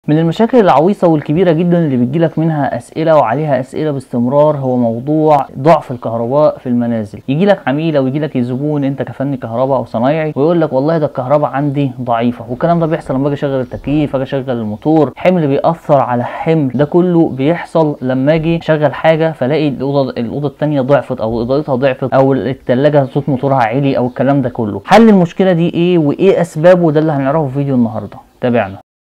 من المشاكل العويصة والكبيرة جدا اللي بتجيلك منها أسئلة وعليها أسئلة باستمرار هو موضوع ضعف الكهرباء في المنازل يجيلك عميل أو يجيلك زبون أنت كفني كهرباء أو صنايعي ويقول لك والله ده الكهرباء عندي ضعيفة والكلام ده بيحصل لما أجي أشغل التكييف أجي أشغل الموتور حمل بيأثر على حمل ده كله بيحصل لما أجي أشغل حاجة فلاقي الأوضة الأوضة التانية ضعفت أو إضاءتها ضعفت أو التلاجة صوت موتورها عالي أو الكلام ده كله حل المشكلة دي إيه وإيه أسبابه ده اللي هنعرفه في فيديو النهاردة تابعنا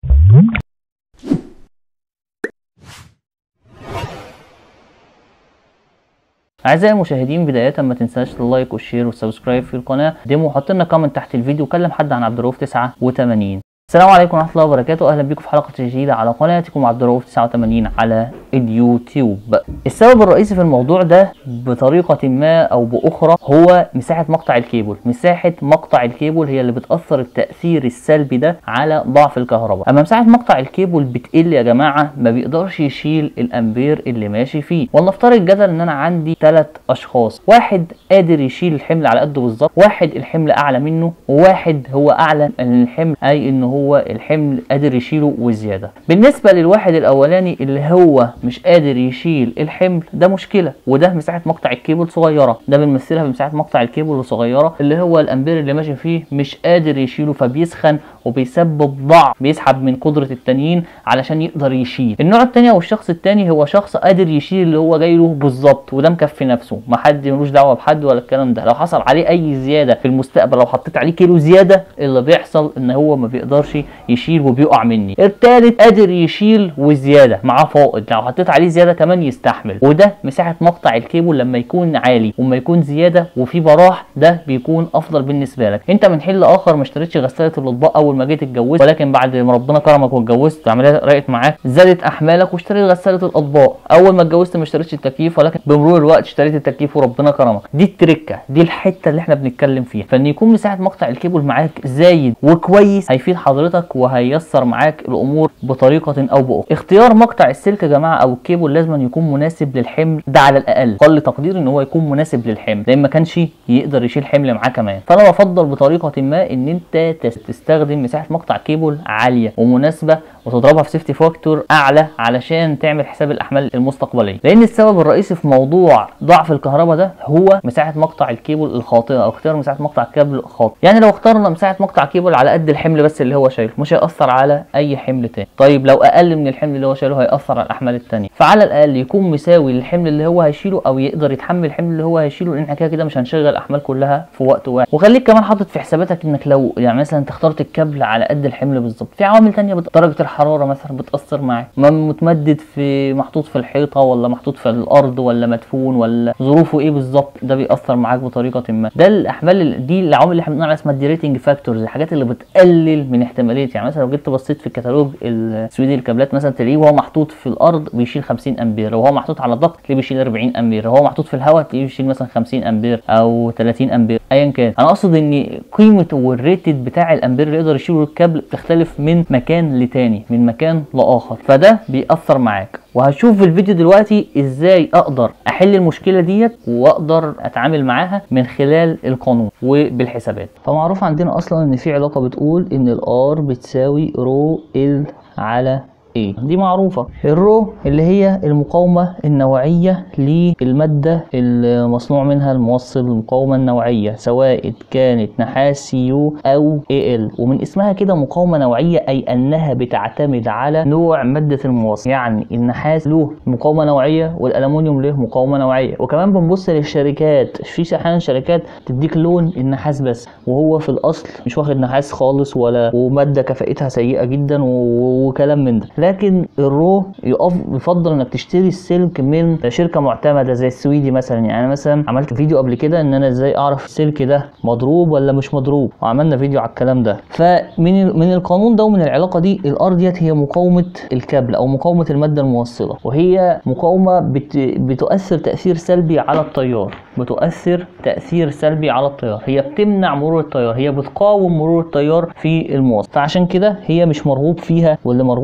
اعزائي المشاهدين بدايه ما تنساش اللايك والشير والسبسكرايب في القناه ديمو وحط لنا كومنت تحت الفيديو وكلم حد عن عبد الرؤوف 89 السلام عليكم ورحمه الله وبركاته اهلا بكم في حلقه جديده على قناتكم عبد الرؤوف 89 على اليوتيوب السبب الرئيسي في الموضوع ده بطريقه ما او باخرى هو مساحه مقطع الكيبل مساحه مقطع الكيبل هي اللي بتاثر التاثير السلبي ده على ضعف الكهرباء اما مساحه مقطع الكيبل بتقل يا جماعه ما بيقدرش يشيل الامبير اللي ماشي فيه ولنفترض جدل ان انا عندي ثلاث اشخاص واحد قادر يشيل الحمل على قده بالظبط واحد الحمل اعلى منه وواحد هو اعلى من الحمل اي ان هو الحمل قادر يشيله وزياده بالنسبه للواحد الاولاني اللي هو مش قادر يشيل الحمل ده مشكله وده مساحه مقطع الكيبل صغيره ده بنمثلها بمساحه مقطع الكيبل صغيره اللي هو الامبير اللي ماشي فيه مش قادر يشيله فبيسخن وبيسبب ضعف بيسحب من قدره التانيين علشان يقدر يشيل النوع التاني او الشخص التاني هو شخص قادر يشيل اللي هو جاي له بالظبط وده مكفي نفسه ما حد ملوش دعوه بحد ولا الكلام ده لو حصل عليه اي زياده في المستقبل لو حطيت عليه كيلو زياده اللي بيحصل ان هو ما بيقدرش يشيل وبيقع مني التالت قادر يشيل وزياده معاه فائض لو حطيت عليه زياده كمان يستحمل وده مساحه مقطع الكيبل لما يكون عالي وما يكون زياده وفي براح ده بيكون افضل بالنسبه لك انت من حل اخر ما اشتريتش غساله الاطباق اول ما جيت اتجوزت ولكن بعد ما ربنا كرمك واتجوزت العمليه رقت معاك زادت احمالك واشتريت غساله الاطباق اول ما اتجوزت ما اشتريتش التكييف ولكن بمرور الوقت اشتريت التكييف وربنا كرمك دي التركه دي الحته اللي احنا بنتكلم فيها فان يكون مساحه مقطع الكيبل معاك زايد وكويس هيفيد حضرتك وهيسر معاك الامور بطريقه او باخرى اختيار مقطع السلك يا جماعه او الكيبل لازم يكون مناسب للحمل ده على الاقل قل تقدير ان هو يكون مناسب للحمل لان ما كانش يقدر يشيل حمل معاه كمان فانا بفضل بطريقه ما ان انت تستخدم مساحه مقطع كيبل عاليه ومناسبه وتضربها في سيفتي فاكتور اعلى علشان تعمل حساب الاحمال المستقبليه لان السبب الرئيسي في موضوع ضعف الكهرباء ده هو مساحه مقطع الكيبل الخاطئه او اختيار مساحه مقطع الكابل الخاطئ يعني لو اخترنا مساحه مقطع كيبل على قد الحمل بس اللي هو شايله مش هياثر على اي حمل تاني طيب لو اقل من الحمل اللي هو شايله هياثر على الاحمال التانية فعلى الاقل يكون مساوي للحمل اللي هو هيشيله او يقدر يتحمل الحمل اللي هو هيشيله لان احنا كده كده مش هنشغل الاحمال كلها في وقت واحد وخليك كمان حاطط في حساباتك انك لو يعني مثلا انت اخترت الكابل على قد الحمل بالظبط في عوامل تانية بت... درجه الحراره مثلا بتاثر معاك متمدد في محطوط في الحيطه ولا محطوط في الارض ولا مدفون ولا ظروفه ايه بالظبط ده بيأثر معاك بطريقه ما ده الاحمال دي العوامل اللي احنا بنقول عليها اسمها الديريتنج فاكتورز الحاجات اللي بتقلل من احتماليه يعني مثلا لو جيت بصيت في الكتالوج السويدي الكابلات مثلا تلاقيه وهو محطوط في الارض بيشيل 50 امبير لو هو محطوط على الضغط تلاقيه بيشيل 40 امبير لو هو محطوط في الهواء تلاقيه بيشيل مثلا 50 امبير او 30 امبير ايا كان انا اقصد ان قيمه والريتد بتاع الامبير اللي يقدر يشيله الكابل بتختلف من مكان لتاني من مكان لاخر فده بيأثر معاك وهشوف في الفيديو دلوقتي ازاي اقدر احل المشكله ديت واقدر اتعامل معاها من خلال القانون وبالحسابات فمعروف عندنا اصلا ان في علاقه بتقول ان الار بتساوي رو ال على ايه دي معروفه الرو اللي هي المقاومه النوعيه للماده المصنوع منها الموصل المقاومه النوعيه سواء كانت نحاس سي يو او اي ال ومن اسمها كده مقاومه نوعيه اي انها بتعتمد على نوع ماده الموصل يعني النحاس له مقاومه نوعيه والالومنيوم له مقاومه نوعيه وكمان بنبص للشركات في احيانا شركات تديك لون النحاس بس وهو في الاصل مش واخد نحاس خالص ولا وماده كفاءتها سيئه جدا وكلام من ده لكن الرو يقف يفضل انك تشتري السلك من شركه معتمده زي السويدي مثلا يعني مثلا عملت فيديو قبل كده ان انا ازاي اعرف السلك ده مضروب ولا مش مضروب وعملنا فيديو على الكلام ده فمن من القانون ده ومن العلاقه دي الار ديت هي مقاومه الكابل او مقاومه الماده الموصله وهي مقاومه بت بتؤثر تاثير سلبي على التيار بتؤثر تاثير سلبي على التيار هي بتمنع مرور التيار هي بتقاوم مرور التيار في الموصل فعشان كده هي مش مرغوب فيها واللي مرغوب فيها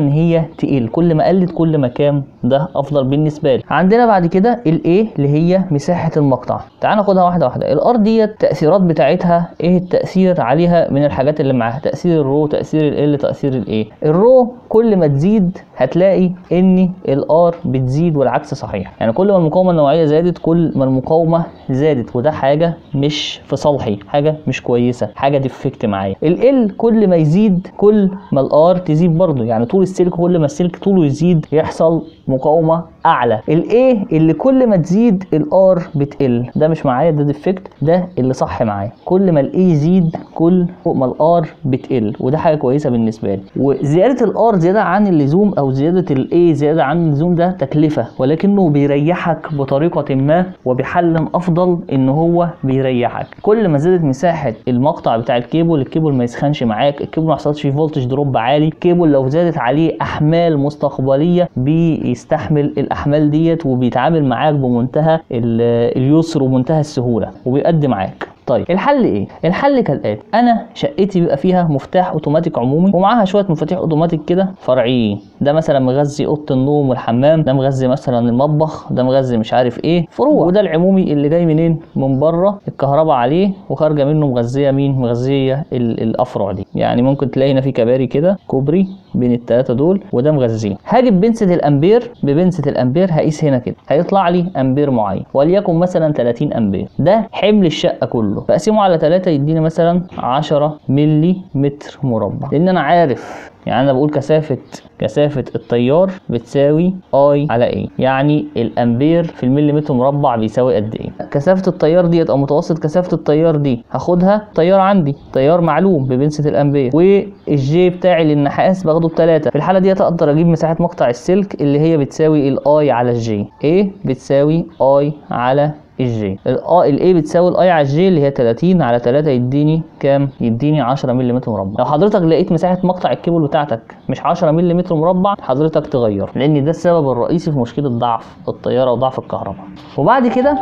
ان هي تقل كل ما قلت كل ما كان ده افضل بالنسبه لي عندنا بعد كده الايه اللي هي مساحه المقطع تعال ناخدها واحده واحده الار ديت التاثيرات بتاعتها ايه التاثير عليها من الحاجات اللي معاها تاثير الرو تاثير ال تاثير الايه الرو كل ما تزيد هتلاقي ان الار بتزيد والعكس صحيح يعني كل ما المقاومه النوعيه زادت كل ما المقاومه زادت وده حاجه مش في صالحي حاجه مش كويسه حاجه ديفكت معايا ال كل ما يزيد كل ما الار تزيد برضه يعني طول السلك كل ما السلك طوله يزيد يحصل مقاومه اعلى الايه اللي كل ما تزيد الار بتقل ده مش معايا ده ديفكت ده اللي صح معايا كل ما الايه يزيد كل ما الار بتقل وده حاجه كويسه بالنسبه لي وزياده الار زياده عن اللزوم او زياده الايه زياده عن اللزوم ده تكلفه ولكنه بيريحك بطريقه ما وبحل افضل ان هو بيريحك كل ما زادت مساحه المقطع بتاع الكيبل الكيبل ما يسخنش معاك الكيبل ما يحصلش فيه فولتج دروب عالي الكيبل لو زادت عليه احمال مستقبليه بيستحمل الاحمال ديت وبيتعامل معاك بمنتهى اليسر ومنتهى السهوله وبيقدم معاك طيب الحل ايه الحل كالاتي انا شقتي بيبقى فيها مفتاح اوتوماتيك عمومي ومعاها شويه مفاتيح اوتوماتيك كده فرعيين ده مثلا مغذي اوضه النوم والحمام ده مغذي مثلا المطبخ ده مغذي مش عارف ايه فروع وده العمومي اللي جاي منين من بره الكهرباء عليه وخارجه منه مغذيه مين مغذيه الافرع دي يعني ممكن تلاقي هنا في كباري كده كوبري بين الثلاثه دول وده مغذيه هاجي بنسة الامبير ببنسة الامبير هقيس هنا كده هيطلع لي امبير معين وليكن مثلا 30 امبير ده حمل الشقه كله فاقسمه على 3 يديني مثلا 10 ملي متر مربع لان انا عارف يعني انا بقول كثافه كثافه التيار بتساوي اي على ايه يعني الامبير في المليمتر مربع بيساوي قد ايه كثافه التيار ديت او متوسط كثافه التيار دي هاخدها تيار عندي تيار معلوم ببنسة الامبير والجي بتاعي للنحاس باخده بتلاتة في الحاله ديت اقدر اجيب مساحه مقطع السلك اللي هي بتساوي الاي على الجي ايه بتساوي اي على الجي الاي بتساوي الاي على الجي اللي هي 30 على 3 يديني كام يديني 10 ملم مربع لو حضرتك لقيت مساحه مقطع الكيبل بتاعتك مش 10 ملم مربع حضرتك تغير لان ده السبب الرئيسي في مشكله ضعف التيار او ضعف الكهرباء وبعد كده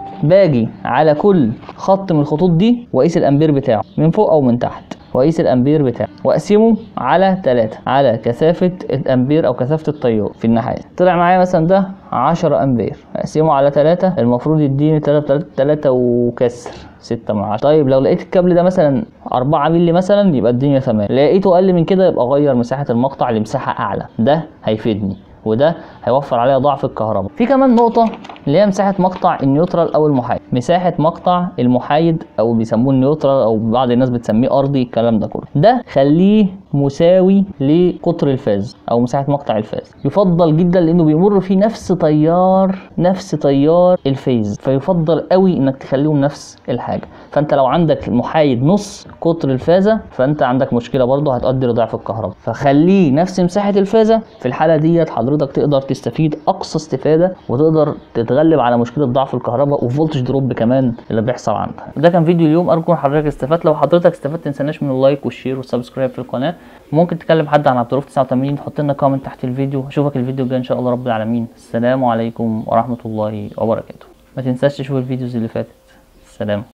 باجي على كل خط من الخطوط دي واقيس الامبير بتاعه من فوق او من تحت واقيس الامبير بتاعه واقسمه على 3 على كثافه الامبير او كثافه التيار في النحاس طلع معايا مثلا ده 10 امبير اقسمه على 3 المفروض يديني 3 3 وكسر 6 من 10 طيب لو لقيت الكابل ده مثلا 4 مللي مثلا يبقى الدنيا تمام لقيته اقل من كده يبقى اغير مساحه المقطع لمساحه اعلى ده هيفيدني وده هيوفر عليا ضعف الكهرباء في كمان نقطة اللي هي مساحة مقطع النيوترال أو المحايد مساحة مقطع المحايد أو بيسموه النيوترال أو بعض الناس بتسميه أرضي الكلام ده كله ده خليه مساوي لقطر الفاز أو مساحة مقطع الفاز يفضل جدا لأنه بيمر فيه نفس تيار نفس تيار الفيز فيفضل قوي إنك تخليهم نفس الحاجة فأنت لو عندك محايد نص قطر الفازة فأنت عندك مشكلة برضه هتؤدي لضعف الكهرباء فخليه نفس مساحة الفازة في الحالة ديت حضرتك تقدر تستفيد أقصى استفادة وتقدر تتغلب على مشكلة ضعف الكهرباء وفولتج دروب كمان اللي بيحصل عندك ده كان فيديو اليوم أرجو حضرتك استفدت لو حضرتك استفدت تنساناش من اللايك والشير والسبسكرايب في القناة ممكن تكلم حد عن عبد الرؤوف 89 تحط لنا كومنت تحت الفيديو اشوفك الفيديو الجاي ان شاء الله رب العالمين السلام عليكم ورحمة الله وبركاته ما تنساش تشوف الفيديوز اللي فاتت سلام